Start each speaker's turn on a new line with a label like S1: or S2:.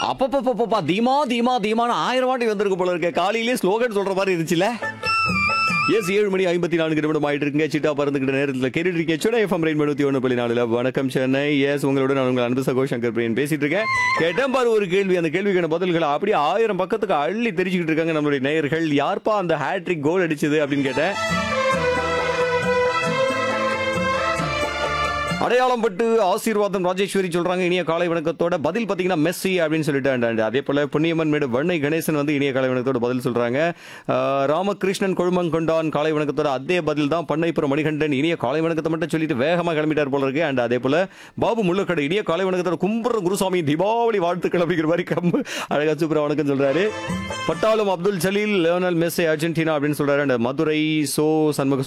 S1: அப்பப்பப்பப்பா தீமா தீமா தீமான்னு ஆயிரம் வாட்டி வந்திருக்கு போல இருக்க காலையிலே ஸ்லோகன் சொல்ற மாதிரி இருந்துச்சுல எஸ் ஏழு மணி ஐம்பத்தி நான்கு நிமிடம் ஆயிட்டு இருக்குங்க சிட்டா பறந்துக்கிட்ட நேரத்தில் கேட்டுட்டு இருக்கேன் சுடா எஃப்எம் ரெயின் எழுபத்தி ஒன்று புள்ளி நாலுல வணக்கம் சென்னை எஸ் உங்களோட நான் உங்கள் அன்பு சகோ சங்கர் பிரியன் பேசிட்டு இருக்கேன் கேட்டேன் பாரு ஒரு கேள்வி அந்த கேள்விக்கான பதில்களை அப்படியே ஆயிரம் பக்கத்துக்கு அள்ளி தெரிஞ்சுக்கிட்டு இருக்காங்க நம்மளுடைய நேயர்கள் யார்ப்பா அந்த ஹேட்ரிக் கோல் அடிச்சது அப்படின்னு கேட்டேன் அடையாளம் பட்டு ஆசீர்வாதம் ராஜேஸ்வரி சொல்றாங்க இனிய காலை வணக்கத்தோட பதில் பாத்தீங்கன்னா மெஸ்ஸி அப்படின்னு சொல்லிட்டு and- and அதே போல புண்ணியம்மன் மேடு வண்ணை கணேசன் வந்து இனிய காலை வணக்கத்தோட பதில் சொல்றாங்க ஆஹ், ராமகிருஷ்ணன் கொழுமங்கொண்டான் காலை வணக்கத்தோட அதே பதில் தான் பண்ணைப்புறம் மணிகண்டன் இனிய காலை வணக்கத்தை மட்டும் சொல்லிட்டு வேகமா கிளம்பிட்டார் போல இருக்கு அண்ட் அதே போல பாபு முள்ளக்கடை இனிய காலை வணக்கத்தோட கும்புற குருசாமி தீபாவளி வாழ்த்துக்கள் அப்படிங்கிற மாதிரி கம்பு அழகா சூப்பரா வணக்கம் சொல்றாரு பட்டாளம் Abdul Jaleel Lionel Messi Argentina அப்படின்னு சொல்றாரு and மதுரை சோ சண்முக